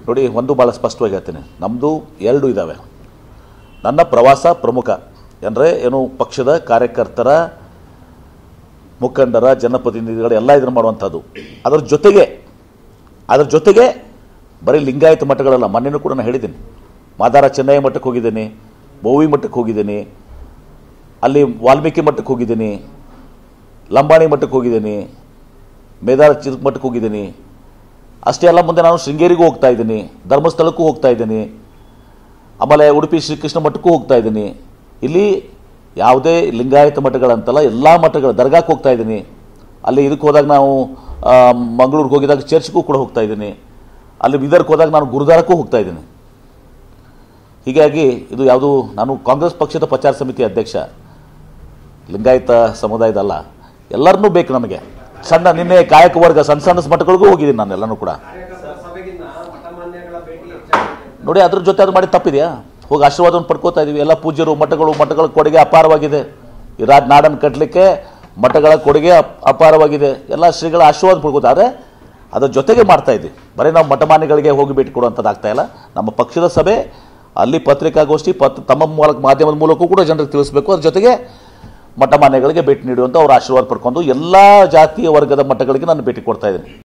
ನೋಡಿ ಒಂದು ಭಾಳ ಸ್ಪಷ್ಟವಾಗಿ ಹೇಳ್ತೀನಿ ನಮ್ಮದು ಎರಡು ಇದ್ದಾವೆ ನನ್ನ ಪ್ರವಾಸ ಪ್ರಮುಖ ಅಂದರೆ ಏನು ಪಕ್ಷದ ಕಾರ್ಯಕರ್ತರ ಮುಖಂಡರ ಜನಪ್ರತಿನಿಧಿಗಳು ಎಲ್ಲ ಇದನ್ನು ಮಾಡುವಂಥದ್ದು ಅದರ ಜೊತೆಗೆ ಅದರ ಜೊತೆಗೆ ಬರೀ ಲಿಂಗಾಯತ ಮಠಗಳಲ್ಲ ಮೊನ್ನೆನೂ ಕೂಡ ನಾನು ಹೇಳಿದ್ದೀನಿ ಮಾದಾರ ಚೆನ್ನೈ ಮಠಕ್ಕೆ ಹೋಗಿದ್ದೀನಿ ಬೋವಿ ಮಠಕ್ಕೆ ಹೋಗಿದ್ದೀನಿ ಅಲ್ಲಿ ವಾಲ್ಮೀಕಿ ಮಠಕ್ಕೆ ಹೋಗಿದ್ದೀನಿ ಲಂಬಾಣಿ ಮಠಕ್ಕೆ ಹೋಗಿದ್ದೀನಿ ಮೇದಾರ ಚಿರುಕ್ ಮಠಕ್ಕೆ ಹೋಗಿದ್ದೀನಿ ಅಷ್ಟೇ ಅಲ್ಲ ಮುಂದೆ ನಾನು ಶೃಂಗೇರಿಗೂ ಹೋಗ್ತಾ ಇದ್ದೀನಿ ಧರ್ಮಸ್ಥಳಕ್ಕೂ ಹೋಗ್ತಾ ಇದ್ದೀನಿ ಆಮೇಲೆ ಉಡುಪಿ ಶ್ರೀಕೃಷ್ಣ ಮಠಕ್ಕೂ ಹೋಗ್ತಾ ಇದ್ದೀನಿ ಇಲ್ಲಿ ಯಾವುದೇ ಲಿಂಗಾಯತ ಮಠಗಳಂತಲ್ಲ ಎಲ್ಲ ಮಠಗಳ ದರ್ಗಾಕ್ಕೆ ಹೋಗ್ತಾ ಇದ್ದೀನಿ ಅಲ್ಲಿ ಇದಕ್ಕೆ ಹೋದಾಗ ನಾವು ಮಂಗಳೂರಿಗೆ ಹೋಗಿದಾಗ ಚರ್ಚ್ಗೂ ಕೂಡ ಹೋಗ್ತಾ ಇದ್ದೀನಿ ಅಲ್ಲಿ ಬೀದರ್ಗೆ ಹೋದಾಗ ನಾನು ಗುರುದ್ವಾರಕ್ಕೂ ಹೋಗ್ತಾ ಇದ್ದೀನಿ ಹೀಗಾಗಿ ಇದು ಯಾವುದು ನಾನು ಕಾಂಗ್ರೆಸ್ ಪಕ್ಷದ ಪ್ರಚಾರ ಸಮಿತಿ ಅಧ್ಯಕ್ಷ ಲಿಂಗಾಯತ ಸಮುದಾಯದಲ್ಲ ಎಲ್ಲರನ್ನೂ ಬೇಕು ನಮಗೆ ಸಣ್ಣ ನಿನ್ನೆ ಕಾಯಕ ವರ್ಗ ಸಣ್ಣ ಸಣ್ಣ ಮಠಗಳಿಗೂ ಹೋಗಿದ್ದೀನಿ ನಾನು ಎಲ್ಲನೂ ಕೂಡ ಕಾರ್ಯಕರ್ತರ ಸಭೆಗಿನ್ನ ಮಠಮಾನ್ಯಗಳ ಭೇಟಿ ಹೆಚ್ಚಾಗಿದೆ ನೋಡಿ ಅದ್ರ ಜೊತೆ ಅದು ಮಾಡಿ ತಪ್ಪಿದೆಯಾ ಹೋಗಿ ಆಶೀರ್ವಾದವನ್ನು ಪಡ್ಕೋತಾ ಇದೀವಿ ಎಲ್ಲ ಪೂಜ್ಯರು ಮಠಗಳು ಮಠಗಳ ಕೊಡುಗೆ ಅಪಾರವಾಗಿದೆ ಈ ರಾಜ್ ನಾಡನ್ನು ಕಟ್ಟಲಿಕ್ಕೆ ಮಠಗಳ ಕೊಡುಗೆ ಅಪ್- ಅಪಾರವಾಗಿದೆ ಎಲ್ಲ ಶ್ರೀಗಳ ಆಶೀರ್ವಾದ ಪಡ್ಕೋತಾರೆ ಅದರ ಜೊತೆಗೆ ಮಾಡ್ತಾ ಇದ್ವಿ ಬರೀ ನಾವು ಮಠಮಾನ್ಯಗಳಿಗೆ ಹೋಗಿ ಭೇಟಿ ಕೊಡುವಂಥದ್ದು ಆಗ್ತಾ ಇಲ್ಲ ನಮ್ಮ ಪಕ್ಷದ ಸಭೆ ಅಲ್ಲಿ ಪತ್ರಿಕಾಗೋಷ್ಠಿ ಪತ್ ತಮ್ಮ ಮೂಲಕ ಮಾಧ್ಯಮದ ಮೂಲಕ ಕೂಡ ಜನರಿಗೆ ತಿಳಿಸಬೇಕು ಅದ್ರ ಜೊತೆಗೆ ಮಠಮಾನ್ಯಗಳಿಗೆ ಭೇಟಿ ನೀಡುವಂಥ ಅವ್ರ ಆಶೀರ್ವಾದ ಪಡ್ಕೊಂಡು ಎಲ್ಲ ಜಾತಿಯ ವರ್ಗದ ಮಠಗಳಿಗೆ ನಾನು ಭೇಟಿ ಕೊಡ್ತಾ ಇದ್ದೀನಿ